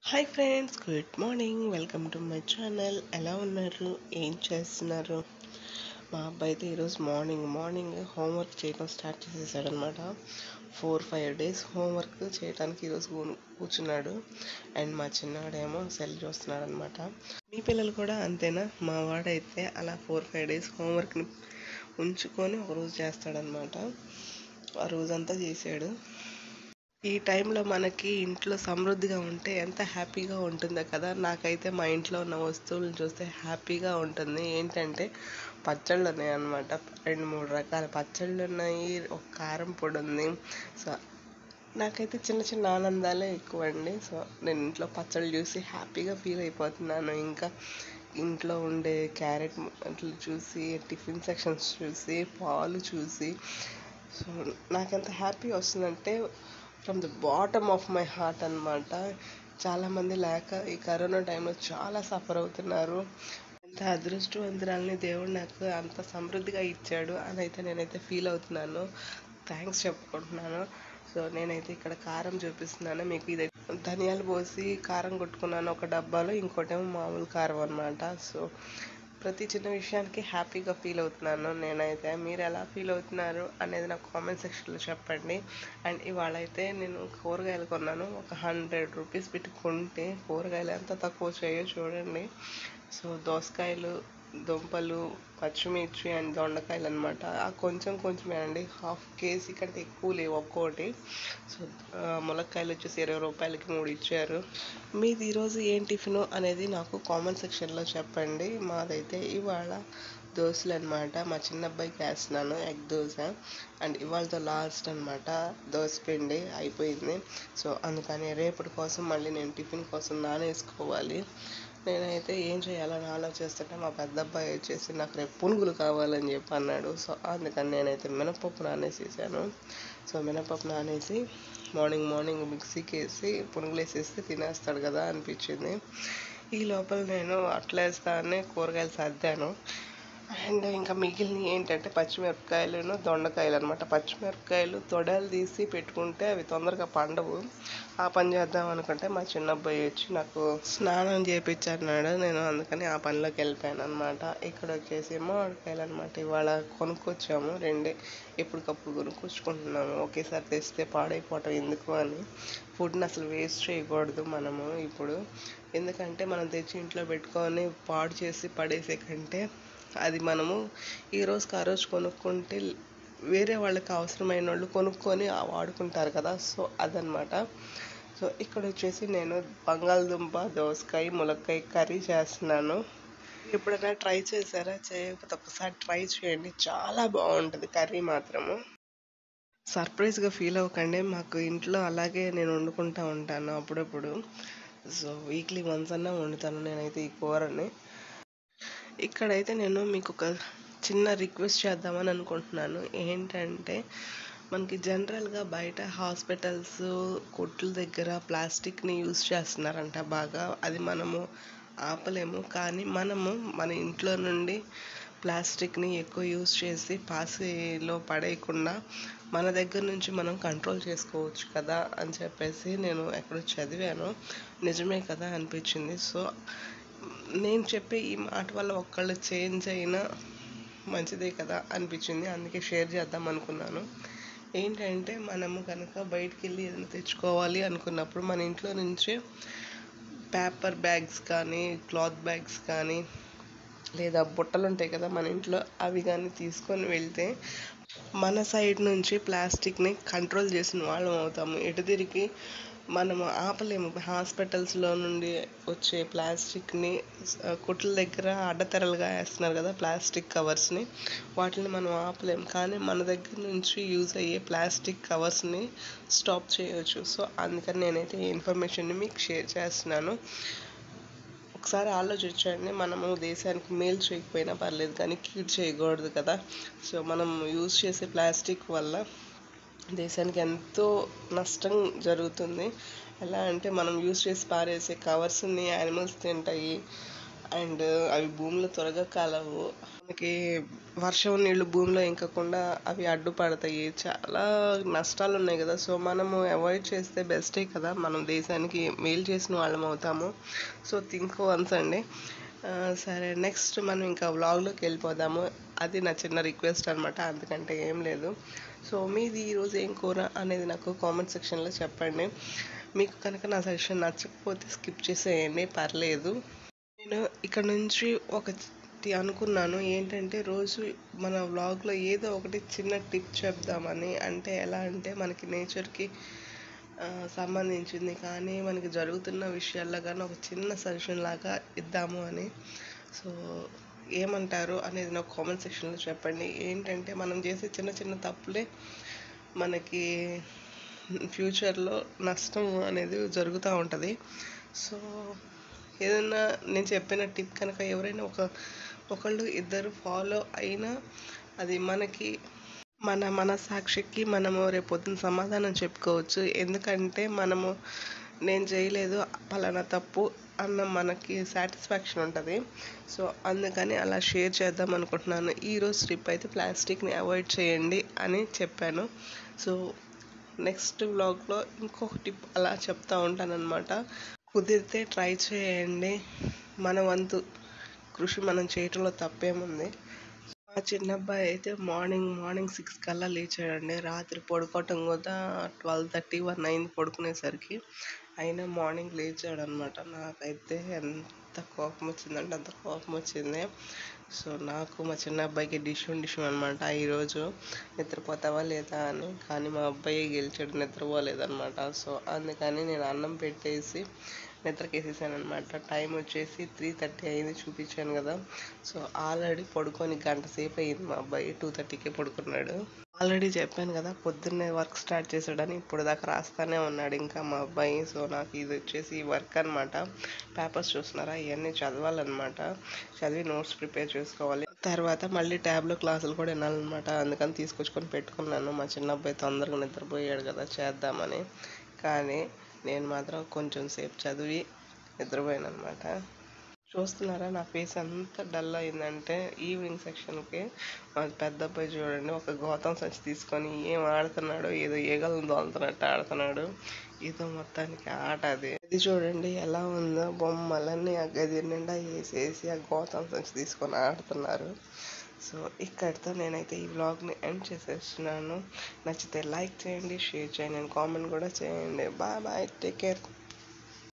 hi friends good morning welcome to my channel ఎలా ఉన్నారు ఏం చేస్తున్నారు మా అబ్బాయి అయితే ఈరోజు మార్నింగ్ మార్నింగ్ హోంవర్క్ చేయడం స్టార్ట్ చేసేసాడనమాట ఫోర్ ఫైవ్ డేస్ హోంవర్క్ చేయడానికి ఈరోజు కూ- కూర్చున్నాడు అండ్ మా చిన్నవాడేమో సెల్ చూస్తున్నాడు అనమాట మీ పిల్లలు కూడా అంతేనా మా వాడైతే అలా ఫోర్ ఫైవ్ డేస్ హోంవర్క్ని ఉంచుకొని ఒక రోజు చేస్తాడనమాట ఆ రోజంతా చేశాడు ఈ టైంలో మనకి ఇంట్లో సమృద్ధిగా ఉంటే ఎంత హ్యాపీగా ఉంటుందో కదా నాకైతే మా ఇంట్లో ఉన్న వస్తువులను చూస్తే హ్యాపీగా ఉంటుంది ఏంటంటే పచ్చళ్ళు ఉన్నాయి అన్నమాట రెండు మూడు రకాల పచ్చళ్ళు ఉన్నాయి ఒక కారం పొడి ఉంది సో నాకైతే చిన్న చిన్న ఆనందాలే ఎక్కువ అండి సో నేను ఇంట్లో పచ్చళ్ళు చూసి హ్యాపీగా ఫీల్ అయిపోతున్నాను ఇంకా ఇంట్లో ఉండే క్యారెట్ అట్లు చూసి టిఫిన్ సెక్షన్స్ చూసి పాలు చూసి సో నాకు ఎంత హ్యాపీ వస్తుందంటే from the bottom of my heart అనమాట చాలామంది లేక ఈ కరోనా టైంలో చాలా సఫర్ అవుతున్నారు ఎంత అదృష్టవంతురాలని దేవుడు నాకు అంత సమృద్ధిగా ఇచ్చాడు అని అయితే నేనైతే ఫీల్ అవుతున్నాను థ్యాంక్స్ చెప్పుకుంటున్నాను సో నేనైతే ఇక్కడ కారం చూపిస్తున్నాను మీకు ఇది ధనియాలు పోసి కారం కొట్టుకున్నాను ఒక డబ్బాలో ఇంకోటేమో మామూలు కారం అన్నమాట సో ప్రతి చిన్న విషయానికి హ్యాపీగా ఫీల్ అవుతున్నాను నేనైతే మీరు ఎలా ఫీల్ అవుతున్నారు అనేది నాకు కామెంట్ సెక్షన్లో చెప్పండి అండ్ ఇవాళ అయితే నేను కూరగాయలు కొన్నాను ఒక హండ్రెడ్ రూపీస్ పెట్టి కొంటే కూరగాయలు ఎంత తక్కువ చేయో చూడండి సో దోసకాయలు దుంపలు పచ్చిమిర్చి అండ్ దొండకాయలు అనమాట ఆ కొంచెం కొంచెమే అండి హాఫ్ కేజీ కంటే ఎక్కువ లేవు ఒక్కోటి సో ఆ, ములక్కాయలు వచ్చేసి ఇరవై రూపాయలకి మూడు ఇచ్చారు మీది ఈరోజు ఏం టిఫిన్ అనేది నాకు కామెంట్ సెక్షన్లో చెప్పండి మాదైతే ఇవాళ దోశలు అనమాట మా చిన్న అబ్బాయికి వేస్తున్నాను ఎగ్ దోశ అండ్ ఇవాళతో లాస్ట్ అనమాట దోశ పిండి అయిపోయింది సో అందుకని రేపటి కోసం మళ్ళీ నేను టిఫిన్ కోసం నానేసుకోవాలి నేనైతే ఏం చేయాలని ఆలోచిస్తుంటే మా పెద్ద అబ్బాయి వచ్చేసి నాకు రేపు పునుగులు కావాలని చెప్పి అన్నాడు సో అందుకని నేనైతే మినపప్పు నానేసేసాను సో మినపప్పు నానేసి మార్నింగ్ మార్నింగ్ మిక్సీకి వేసి పునుగులు వేసేస్తే తినేస్తాడు కదా అనిపించింది ఈ లోపల నేను అట్లా వేస్తానే కూరగాయలు సర్దాను అండ్ ఇంకా మిగిలిన ఏంటంటే పచ్చిమిరపకాయలను దొండకాయలు అనమాట పచ్చిమిరపకాయలు తొడలు తీసి పెట్టుకుంటే అవి తొందరగా పండవు ఆ పని చేద్దాం అనుకుంటే మా చిన్న అబ్బాయి వచ్చి నాకు స్నానం చేయించన్నాడు నేను అందుకని ఆ పనిలోకి వెళ్ళిపోయాను అనమాట ఇక్కడ వచ్చేసి మామిడికాయలు అనమాట ఇవాళ కొనుక్కొచ్చాము రెండే ఎప్పటికప్పుడు కొనుక్కొచ్చుకుంటున్నాము ఒకేసారి తెస్తే పాడైపోవటం ఎందుకు అని ఫుడ్ని అసలు వేస్ట్ చేయకూడదు మనము ఇప్పుడు ఎందుకంటే మనం తెచ్చి ఇంట్లో పెట్టుకొని పాడు చేసి పడేసే కంటే అది మనము ఈ రోజుకి ఆ రోజు కొనుక్కుంటే వేరే వాళ్ళకి అవసరమైన వాళ్ళు కొనుక్కొని ఆ వాడుకుంటారు కదా సో అదనమాట సో ఇక్కడ వచ్చేసి నేను బంగాళదుంప దోసకాయ ములక్కాయ కర్రీ చేస్తున్నాను ఎప్పుడైనా ట్రై చేశారా చేయకపోతే ఒకసారి ట్రై చేయండి చాలా బాగుంటుంది కర్రీ మాత్రము సర్ప్రైజ్గా ఫీల్ అవ్వకండి మాకు ఇంట్లో అలాగే నేను వండుకుంటా ఉంటాను అప్పుడప్పుడు సో వీక్లీ వన్స్ అన్నా వండుతాను నేనైతే ఈ కూరని ఇక్కడైతే నేను మీకు ఒక చిన్న రిక్వెస్ట్ చేద్దామని అనుకుంటున్నాను ఏంటంటే మనకి జనరల్గా బయట హాస్పిటల్స్ కొట్ల దగ్గర ప్లాస్టిక్ని యూజ్ చేస్తున్నారంట బాగా అది మనము ఆపలేము కానీ మనము మన ఇంట్లో నుండి ప్లాస్టిక్ని ఎక్కువ యూజ్ చేసి పాసిలో పడేయకుండా మన దగ్గర నుంచి మనం కంట్రోల్ చేసుకోవచ్చు కదా అని చెప్పేసి నేను ఎక్కడో చదివాను నిజమే కదా అనిపించింది సో నేను చెప్పే ఈ మాట వల్ల ఒక్కళ్ళు చేంజ్ అయినా మంచిదే కదా అనిపించింది అందుకే షేర్ చేద్దాం అనుకున్నాను ఏంటంటే మనము కనుక బయటికి వెళ్ళి ఏదైనా తెచ్చుకోవాలి అనుకున్నప్పుడు మన ఇంట్లో నుంచి పేపర్ బ్యాగ్స్ కానీ క్లాత్ బ్యాగ్స్ కానీ లేదా బుట్టలు ఉంటాయి కదా మన ఇంట్లో అవి కానీ తీసుకొని వెళ్తే మన సైడ్ నుంచి ప్లాస్టిక్ని కంట్రోల్ చేసిన వాళ్ళం అవుతాము ఎటు తిరిగి మనము ఆపలేము హాస్పిటల్స్లో నుండి వచ్చే ప్లాస్టిక్ని కుట్ల దగ్గర అడ్డతెరలుగా వేస్తున్నారు కదా ప్లాస్టిక్ కవర్స్ని వాటిని మనం ఆపలేము కానీ మన దగ్గర నుంచి యూజ్ అయ్యే ప్లాస్టిక్ కవర్స్ని స్టాప్ చేయవచ్చు సో అందుకని నేనైతే ఈ ఇన్ఫర్మేషన్ని మీకు షేర్ చేస్తున్నాను ఒకసారి ఆలోచించండి మనము దేశానికి మేలు చేయకపోయినా పర్లేదు కానీ కీడ్ చేయకూడదు కదా సో మనం యూజ్ చేసే ప్లాస్టిక్ వల్ల దేశానికి ఎంతో నష్టం జరుగుతుంది ఎలా అంటే మనం యూజ్ చేసి పారేసే కవర్స్ని యానిమల్స్ తింటాయి అండ్ అవి భూమిలో త్వరగా కలవు మనకి వర్షం నీళ్లు భూమిలో ఇంకకుండా అవి అడ్డుపడతాయి చాలా నష్టాలు ఉన్నాయి కదా సో మనము అవాయిడ్ చేస్తే బెస్టే కదా మనం దేశానికి మేలు చేసిన వాళ్ళం అవుతాము సో థింక్ వన్స్ అండి ఆ, సరే నెక్స్ట్ మనం ఇంకా వ్లాగ్లోకి వెళ్ళిపోదాము అది నా చిన్న రిక్వెస్ట్ అనమాట అందుకంటే ఏం లేదు సో మీది ఈరోజు ఏం కూర అనేది నాకు కామెంట్ సెక్షన్లో చెప్పండి మీకు కనుక నా సజెషన్ నచ్చకపోతే స్కిప్ చేసేయండి పర్లేదు నేను ఇక్కడ నుంచి ఒకటి అనుకున్నాను ఏంటంటే రోజు మన వ్లాగ్లో ఏదో ఒకటి చిన్న టిప్ చెప్దామని అంటే ఎలా అంటే మనకి నేచర్కి సంబంధించింది కానీ మనకి జరుగుతున్న విషయాల్లో కానీ ఒక చిన్న సజెషన్ లాగా ఇద్దాము అని సో ఏమంటారు అనేది నాకు కామెంట్ సెక్షన్లో చెప్పండి ఏంటంటే మనం చేసే చిన్న చిన్న తప్పులే మనకి ఫ్యూచర్లో నష్టం అనేది జరుగుతూ ఉంటుంది సో ఏదైనా నేను చెప్పిన టిప్ కనుక ఎవరైనా ఒక ఒకళ్ళు ఇద్దరు ఫాలో అయినా అది మనకి మన మనసాక్షికి మనము రేపు పొద్దున సమాధానం చెప్పుకోవచ్చు ఎందుకంటే మనము నేను చేయలేదు పలానా తప్పు అన్న మనకి సాటిస్ఫాక్షన్ ఉంటుంది సో అందుకని అలా షేర్ చేద్దాం అనుకుంటున్నాను ఈరోజు ట్రిప్ అయితే ప్లాస్టిక్ని అవాయిడ్ చేయండి అని చెప్పాను సో నెక్స్ట్ వ్లాగ్లో ఇంకొక టిప్ అలా చెప్తా ఉంటానన్నమాట కుదిరితే ట్రై చేయండి మన వంతు కృషి మనం చేయటంలో తప్పేముంది మా చిన్న అబ్బాయి అయితే మార్నింగ్ మార్నింగ్ సిక్స్ కల్లా లేచాడండి రాత్రి పడుకోవటం కూడా ట్వెల్వ్ థర్టీ వన్ అయింది పడుకునేసరికి అయినా మార్నింగ్ లేచాడు అనమాట నాకైతే ఎంత కోపం వచ్చిందంటే అంత కోపం వచ్చింది సో నాకు మా చిన్న అబ్బాయికి డిష్యూన్ డిష్యూన్ అనమాట ఈరోజు నిద్రపోతావా లేదా అని కానీ మా అబ్బాయి గెలిచాడు నిద్రపోలేదన్నమాట సో అందుకని నేను అన్నం పెట్టేసి నిద్రకేసేసాను అనమాట టైం వచ్చేసి త్రీ థర్టీ అయింది చూపించాను కదా సో ఆల్రెడీ పడుకొని గంట సేపు అయింది మా అబ్బాయి టూ థర్టీకే పడుకున్నాడు ఆల్రెడీ చెప్పాను కదా పొద్దున్నే వర్క్ స్టార్ట్ చేశాడని ఇప్పుడు దాకా రాస్తానే ఉన్నాడు ఇంకా మా అబ్బాయి సో నాకు ఇది వచ్చేసి వర్క్ అనమాట పేపర్స్ చూస్తున్నారా ఇవన్నీ చదవాలన్నమాట చదివి నోట్స్ ప్రిపేర్ చేసుకోవాలి తర్వాత మళ్ళీ ట్యాబ్లో క్లాసులు కూడా వినాలన్నమాట అందుకని తీసుకొచ్చుకొని పెట్టుకున్నాను మా చిన్న అబ్బాయి తొందరగా నిద్రపోయాడు కదా చేద్దామని కానీ నేను మాత్రం కొంచెం సేపు చదివి నిద్రపోయాను అనమాట చూస్తున్నారా నా ఫేస్ అంత డల్ అయిందంటే ఈవినింగ్ సెక్షన్కి మా పెద్ద అబ్బాయి చూడండి ఒక గౌతమ్ సంచి తీసుకొని ఏం ఆడుతున్నాడో ఏదో ఈగలను దోలుతున్నట్టు ఆడుతున్నాడు ఏదో మొత్తానికి ఆట అది అది చూడండి ఎలా ఉందో బొమ్మలన్నీ ఆ గది నిండా వేసేసి ఆ గౌతమ్ సంచి తీసుకొని ఆడుతున్నారు సో ఇక్కడితో నేనైతే ఈ వ్లాగ్ని ఎండ్ చేసేస్తున్నాను నచ్చితే లైక్ చేయండి షేర్ చేయండి అండ్ కామెంట్ కూడా చేయండి బాయ్ బాయ్ టేక్ కేర్